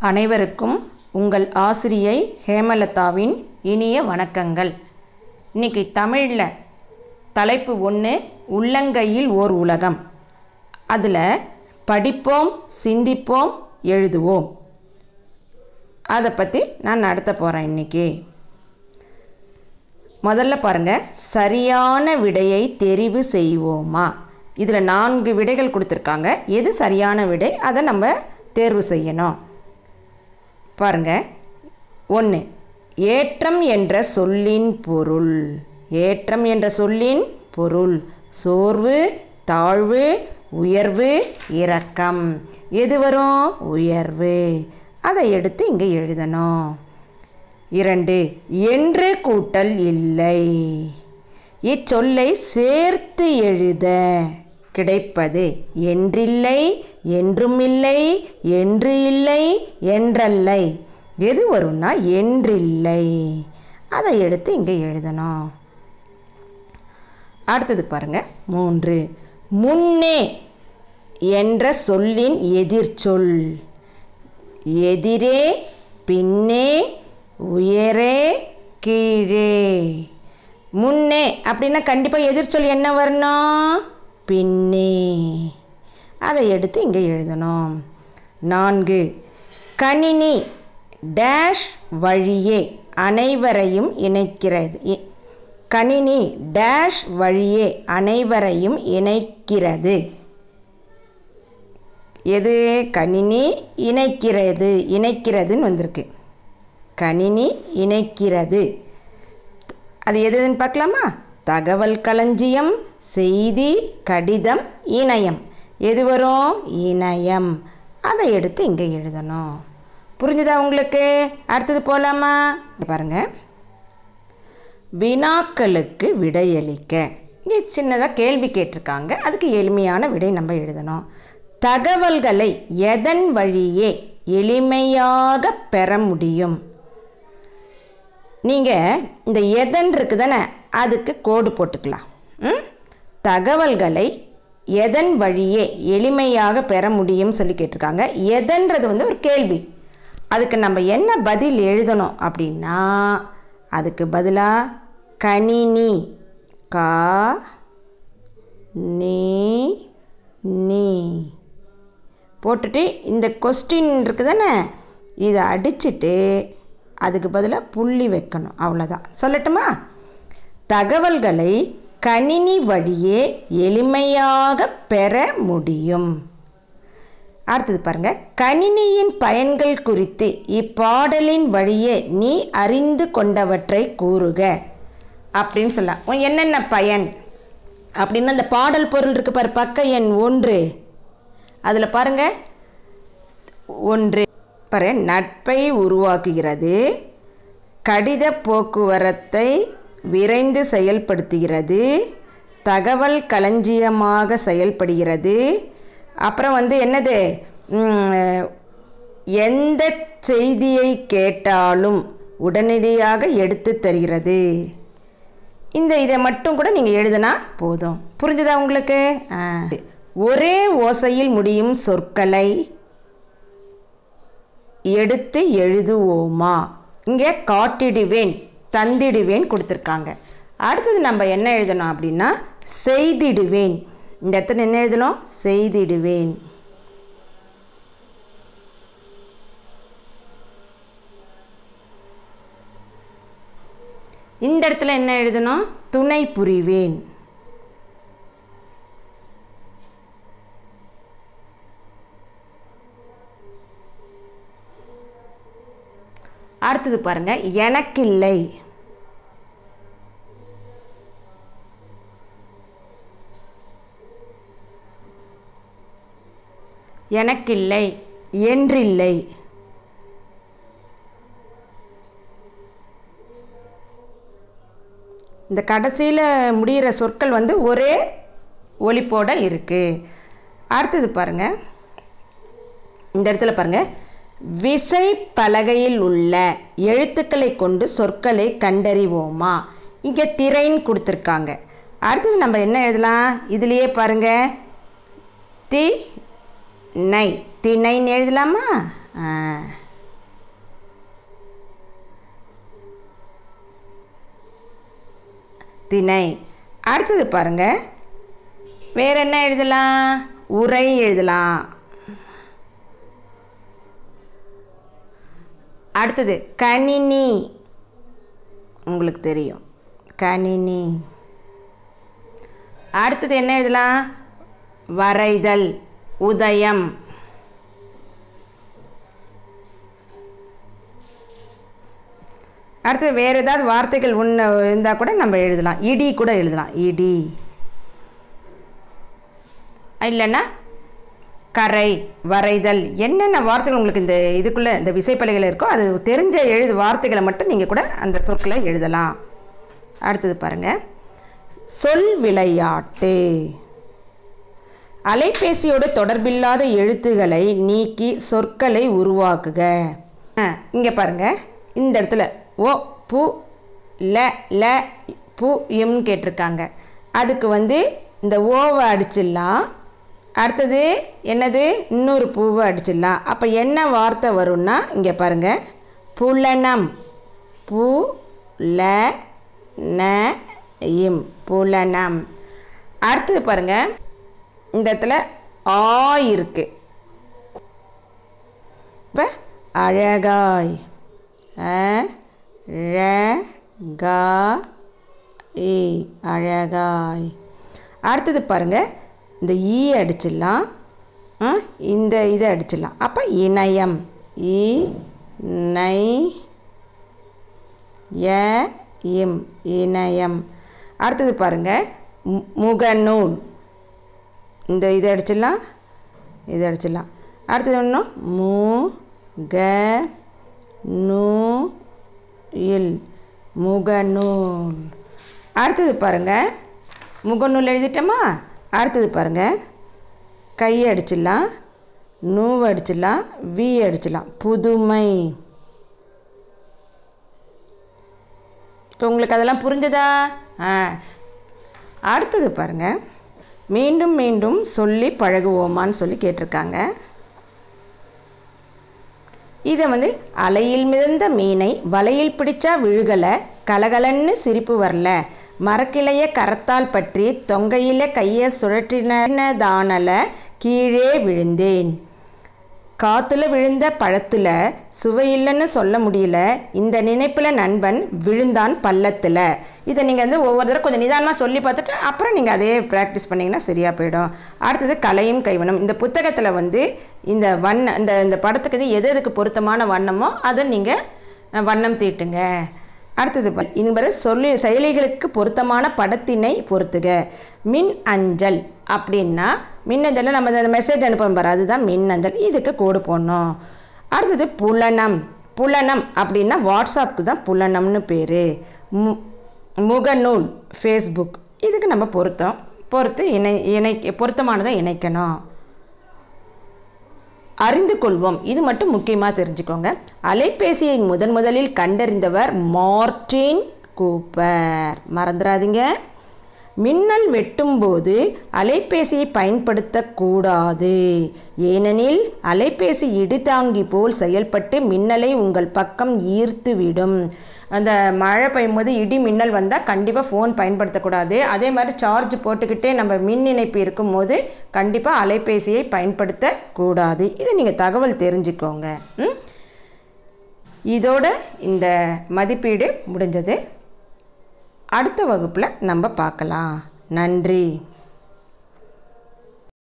அனைவருக்கும் உங்கள் ஆசிரியை ஹேமலதாவின் இனிய வணக்கங்கள் இன்னைக்கு தமிழில் தலைப்பு ஒன்று உள்ளங்கையில் ஓர் உலகம் அதில் படிப்போம் சிந்திப்போம் எழுதுவோம் அதை பற்றி நான் நடத்த போகிறேன் இன்றைக்கி முதல்ல பாருங்கள் சரியான விடையை தெரிவு செய்வோமா இதில் நான்கு விடைகள் கொடுத்துருக்காங்க எது சரியான விடை அதை நம்ம தேர்வு செய்யணும் பாருங்க ஒன்று ஏற்றம் என்ற சொல்லின் பொருள் ஏற்றம் என்ற சொல்லின் பொருள் சோர்வு தாழ்வு உயர்வு இரக்கம் எது வரும் உயர்வு அதை எடுத்து இங்கே எழுதணும் இரண்டு என்று கூட்டல் இல்லை இச்சொல்லை சேர்த்து எழுத கிடைப்பது என்றில்லை என்றும் இல்லை என்று இல்லை என்றல்லை எது வரும்னா என்றில்லை அதை எடுத்து இங்கே எழுதணும் அடுத்தது பாருங்க மூன்று முன்னே என்ற சொல்லின் எதிர்ச்சொல் எதிரே பின்னே உயரே கீழே முன்னே அப்படின்னா கண்டிப்பாக எதிர்ச்சொல் என்ன வரணும் பின்னே அதை எடுத்து இங்கே எழுதணும் நான்கு கணினி டேஷ் வழியே அனைவரையும் இணைக்கிறது இ- கணினி டேஷ் வழியே அனைவரையும் இணைக்கிறது எது கணினி இணைக்கிறது இணைக்கிறதுன்னு வந்திருக்கு கணினி இணைக்கிறது அது எது எதுன்னு பார்க்கலாமா தகவல் களஞ்சியம் செய்தி கடிதம் இணையம் எது வரும் இணையம் அதை எடுத்து இங்கே எழுதணும் புரிஞ்சுதா உங்களுக்கு அடுத்தது போகலாமா இங்க பாருங்க வினாக்களுக்கு விடையளிக்க இங்கே சின்னதாக கேள்வி கேட்டிருக்காங்க அதுக்கு எளிமையான விடை நம்ம எழுதணும் தகவல்களை எதன் வழியே எளிமையாக பெற முடியும் நீங்கள் இந்த எதன் இருக்குது தானே அதுக்கு கோடு போட்டுக்கலாம் ம்? தகவல்களை எதன் வழியே எளிமையாக பெற முடியும்னு சொல்லி கேட்டிருக்காங்க எதன்றது வந்து ஒரு கேள்வி அதுக்கு நம்ம என்ன பதில் எழுதணும் அப்படின்னா அதுக்கு பதிலாக கணினி கா நீ நீ போட்டுட்டு இந்த கொஸ்டின் இருக்குது தானே இதை அடிச்சிட்டு அதுக்கு பதிலாக புள்ளி வைக்கணும் அவ்வளோதான் சொல்லட்டுமா தகவல்களை கணினி வழியே எளிமையாக பெற முடியும் அடுத்தது பாருங்க கணினியின் பயன்கள் குறித்து இப்பாடலின் வழியே நீ அறிந்து கொண்டவற்றை கூறுக அப்படின்னு சொல்லலாம் உன் என்னென்ன பயன் அப்படின்னு அந்த பாடல் பொருள் இருக்கு பாரு பக்க எண் ஒன்று அதில் பாருங்க ஒன்று பாரு நட்பை உருவாக்குகிறது கடித போக்குவரத்தை விரைந்து செயல்படுத்துகிறது தகவல் களஞ்சியமாக செயல்படுகிறது அப்புறம் வந்து என்னது ம், எந்த செய்தியை கேட்டாலும் உடனடியாக எடுத்து தருகிறது இந்த இதை மட்டும் கூட நீங்கள் எழுதுனா போதும் புரிஞ்சுதா உங்களுக்கு ஆ. ஒரே ஓசையில் முடியும் சொற்களை எடுத்து எழுதுவோமா இங்கே காட்டிடுவேன் தந்திடுவேன் கொடுத்துருக்காங்க அடுத்தது நம்ம என்ன எழுதணும் அப்படின்னா செய்திடுவேன் இந்த இடத்துல என்ன எழுதணும் செய்திடுவேன் இந்த இடத்துல என்ன எழுதணும் துணை புரிவேன் அடுத்தது பாருங்க எனக்கில்லை எனக்கில்லை என்றில்லை இந்த கடைசியில் முடிகிற சொற்கள் வந்து ஒரே ஒலிப்போட இருக்குது அடுத்தது பாருங்கள் இந்த இடத்துல பாருங்க விசை பலகையில் உள்ள எழுத்துக்களை கொண்டு சொற்களை கண்டறிவோமா இங்கே திரைன்னு கொடுத்துருக்காங்க அடுத்தது நம்ம என்ன எழுதலாம் இதுலேயே பாருங்க தி நை திணைன்னு எழுதலாமா ஆ திணை அடுத்தது பாருங்கள் வேற என்ன எழுதலாம் உரை எழுதலாம் அடுத்தது கணினி உங்களுக்கு தெரியும் கணினி அடுத்தது என்ன எழுதலாம் வரைதல் உதயம் அடுத்தது வேறு ஏதாவது வார்த்தைகள் ஒன்று இருந்தால் கூட நம்ம எழுதலாம் இடி கூட எழுதலாம் இடி இல்லைன்னா கரை வரைதல் என்னென்ன வார்த்தைகள் உங்களுக்கு இந்த இதுக்குள்ளே இந்த விசைப்பலகையில் இருக்கோ அது தெரிஞ்ச எழுது வார்த்தைகளை மட்டும் நீங்கள் கூட அந்த சொற்களை எழுதலாம் அடுத்தது பாருங்கள் சொல் விளையாட்டு அலைபேசியோடு தொடர்பில்லாத எழுத்துக்களை நீக்கி சொற்களை உருவாக்குக இங்கே பாருங்கள் இந்த இடத்துல ஓ பு ல ல பு இம்னு கேட்டிருக்காங்க அதுக்கு வந்து இந்த ஓவை அடிச்சிடலாம் அடுத்தது என்னது இன்னொரு பூவை அடிச்சிடலாம் அப்போ என்ன வார்த்தை வரும்னா இங்கே பாருங்கள் புலனம் பு ல ந இம் புலனம் அடுத்தது பாருங்கள் இந்த இடத்துல ஆ இருக்குது இப்போ அழகாய் அ ழ கா இ அழகாய் அடுத்தது பாருங்கள் இந்த ஈ அடிச்சிடலாம் ஆ, இந்த இதை அடிச்சிடலாம் அப்போ இணையம் இ நை ய இம் இணையம் அடுத்தது பாருங்கள் மு- முகநூல் இந்த இதை அடிச்சிடலாம் இதை அடிச்சிடலாம் அடுத்தது ஒன்றும் மு க நூ இல் முகநூல் அடுத்தது பாருங்கள் முகநூல் எழுதிட்டோமா அடுத்தது பாருங்கள் கையை அடிச்சிடலாம் நூவை அடிச்சிடலாம் வி அடிச்சிடலாம் புதுமை இப்போ உங்களுக்கு அதெல்லாம் புரிஞ்சதா ஆ அடுத்தது பாருங்கள் மீண்டும் மீண்டும் சொல்லி பழகுவோமான்னு சொல்லி கேட்டிருக்காங்க இதை வந்து அலையில் மிதந்த மீனை வலையில் பிடிச்சா விழுகலை கலகலன்னு சிரிப்பு வரல மரக்கிளைய கரத்தால் பற்றி தொங்கையில கையை சுழற்றினதானல கீழே விழுந்தேன் காத்துல விழுந்த பழத்துல சுவையில்லைன்னு சொல்ல முடியல இந்த நினைப்பில் நண்பன் விழுந்தான் பள்ளத்தில் இதை நீங்கள் வந்து ஒவ்வொரு தடவை கொஞ்சம் நிதானமாக சொல்லி பார்த்துட்டு அப்புறம் நீங்கள் அதே ப்ராக்டிஸ் பண்ணிங்கன்னா சரியாக போயிடும் அடுத்தது கலையும் கைவனம் இந்த புத்தகத்தில் வந்து இந்த வண்ண இந்த இந்த படத்துக்கு இது எது எதுக்கு பொருத்தமான வண்ணமோ அதை நீங்கள் வண்ணம் தீட்டுங்க அடுத்தது பாரு, இது பாரு சொல்லி செயலிகளுக்கு பொருத்தமான படத்தினை பொறுத்துக மின் அஞ்சல் அப்படின்னா மின்னஞ்சலில் நம்ம இந்த மெசேஜ் அனுப்ப பாரு அதுதான் மின்னஞ்சல் இதுக்கு கோடு போடணும் அடுத்தது புலனம் புலனம் அப்படின்னா வாட்ஸ்அப்புக்கு தான் புலனம்னு பேர் மு முகநூல் ஃபேஸ்புக் இதுக்கு நம்ம பொருத்தம் பொறுத்து இணை இணை பொருத்தமானதை இணைக்கணும் அறிந்து கொள்வோம் இது மட்டும் முக்கியமாக தெரிஞ்சுக்கோங்க அலைபேசியை முதன் முதலில் கண்டறிந்தவர் மார்டின் கூப்பர் மறந்துடாதீங்க மின்னல் வெட்டும்போது அலைபேசியை பயன்படுத்தக்கூடாது ஏனெனில் அலைபேசி இடிதாங்கி போல் செயல்பட்டு மின்னலை உங்கள் பக்கம் ஈர்த்துவிடும் அந்த மழை பெய்யும் போது இடி மின்னல் வந்தால் கண்டிப்பாக ஃபோன் பயன்படுத்தக்கூடாது அதே மாதிரி சார்ஜ் போட்டுக்கிட்டே நம்ம மின் இணைப்பு இருக்கும்போது கண்டிப்பாக அலைபேசியை பயன்படுத்தக்கூடாது இதை நீங்கள் தகவல் தெரிஞ்சுக்கோங்க ம்? இதோட இந்த மதிப்பீடு முடிஞ்சது அடுத்த வகுப்பில் நம்ம பார்க்கலாம் நன்றி